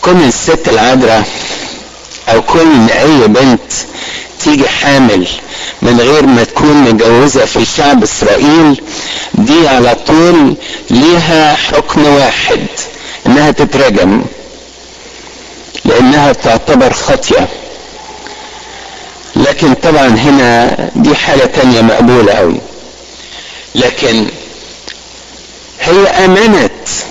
كون الست العذراء او كون اي بنت تيجي حامل من غير ما تكون متجوزة في شعب اسرائيل دي على طول ليها حكم واحد انها تترجم لانها تعتبر خطية لكن طبعا هنا دي حالة تانية مقبولة قوي لكن هي امنت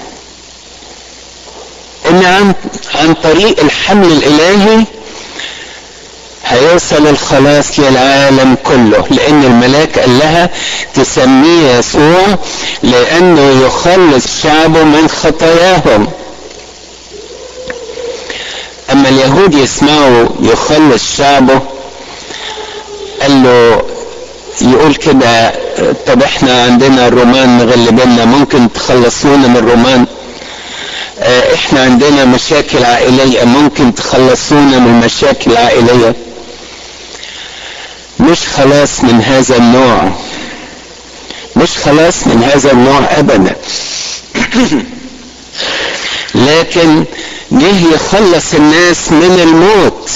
ان عن, عن طريق الحمل الالهي هيوصل الخلاص للعالم كله لان الملاك قال لها تسميه يسوع لانه يخلص شعبه من خطاياهم اما اليهود يسمعوا يخلص شعبه قال له يقول كده طب احنا عندنا الرومان مغلبنا ممكن تخلصونا من الرومان اه احنا عندنا مشاكل عائلية ممكن تخلصونا من المشاكل العائلية مش خلاص من هذا النوع مش خلاص من هذا النوع ابدا لكن جه يخلص الناس من الموت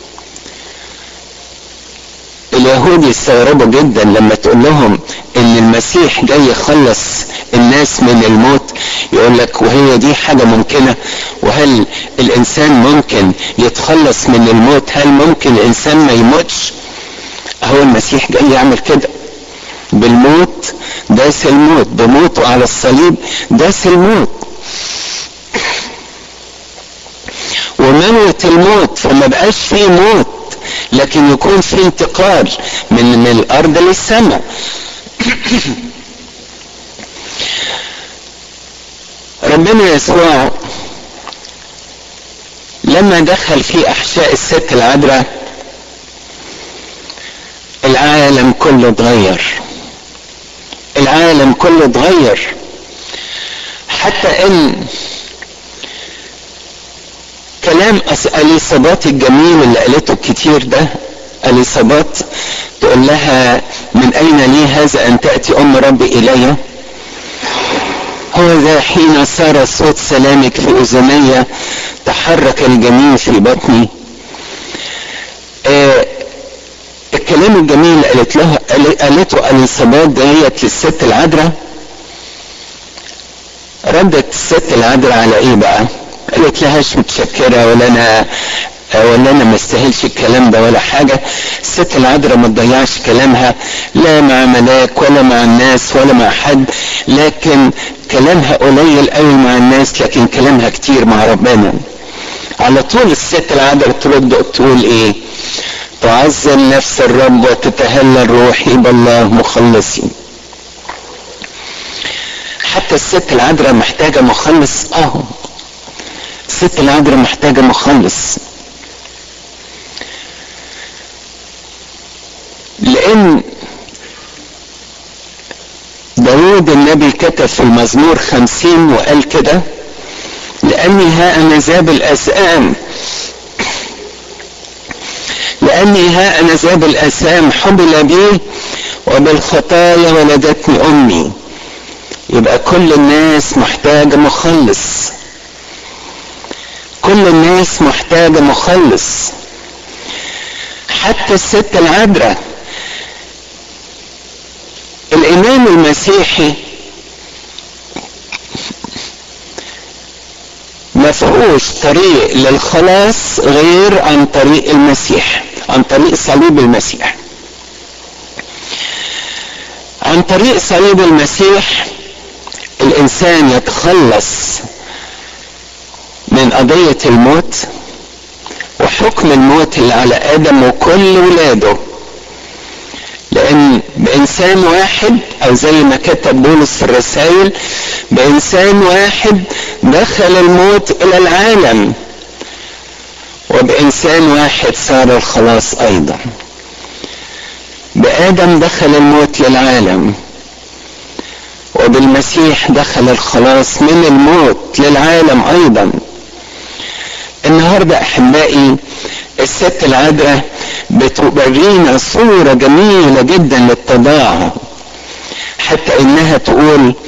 اليهود يستغربوا جدا لما تقول لهم ان المسيح جاي يخلص الناس من الموت يقول لك وهي دي حاجه ممكنه وهل الانسان ممكن يتخلص من الموت هل ممكن الانسان ما يموتش هو المسيح جاي يعمل كده بالموت داس الموت بموته على الصليب داس الموت وموت الموت فما بقاش فيه موت لكن يكون في انتقال من من الارض للسماء ربنا يسوع لما دخل في احشاء الست العذراء العالم كله اتغير العالم كله اتغير حتى ان كلام اليصابات الجميل اللي قالته الكتير ده اليصابات تقول لها من اين لي هذا ان تاتي ام ربي الي هو ذا حين صار صوت سلامك في اذني تحرك الجميل في بطني آه الكلام الجميل اللي قالت له قالته اليصابات ديت للست العذراء ردت الست العذراء على ايه بقى قالت لهاش متشكرة ولا انا ولا انا ما استاهلش الكلام ده ولا حاجة الست العذراء ما تضيعش كلامها لا مع ملاك ولا مع الناس ولا مع حد لكن كلامها قليل قوي مع الناس لكن كلامها كتير مع ربنا على طول الست العذراء ترد تقول ايه تعظم نفس الرب وتتهلل روحي بالله مخلصي حتى الست العذراء محتاجة مخلص اه الست العذراء محتاجة مخلص لان داود النبي كتب في المزمور خمسين وقال كده لاني ها انا ذاب الاسام لاني ها انا ذاب الاسام حبل بي وبالخطايا ولدتني امي يبقى كل الناس محتاجة مخلص كل الناس محتاجة مخلص حتى الست العذراء الإمام المسيحي ما فيهوش طريق للخلاص غير عن طريق المسيح عن طريق صليب المسيح عن طريق صليب المسيح الإنسان يتخلص من قضية الموت وحكم الموت اللي على آدم وكل ولاده لأن بإنسان واحد أو زي ما كتب بولس في الرسائل بإنسان واحد دخل الموت إلى العالم وبإنسان واحد صار الخلاص أيضا بآدم دخل الموت للعالم وبالمسيح دخل الخلاص من الموت للعالم أيضا النهارده احبائي الست العذراء بتورينا صوره جميله جدا للتضاع حتى انها تقول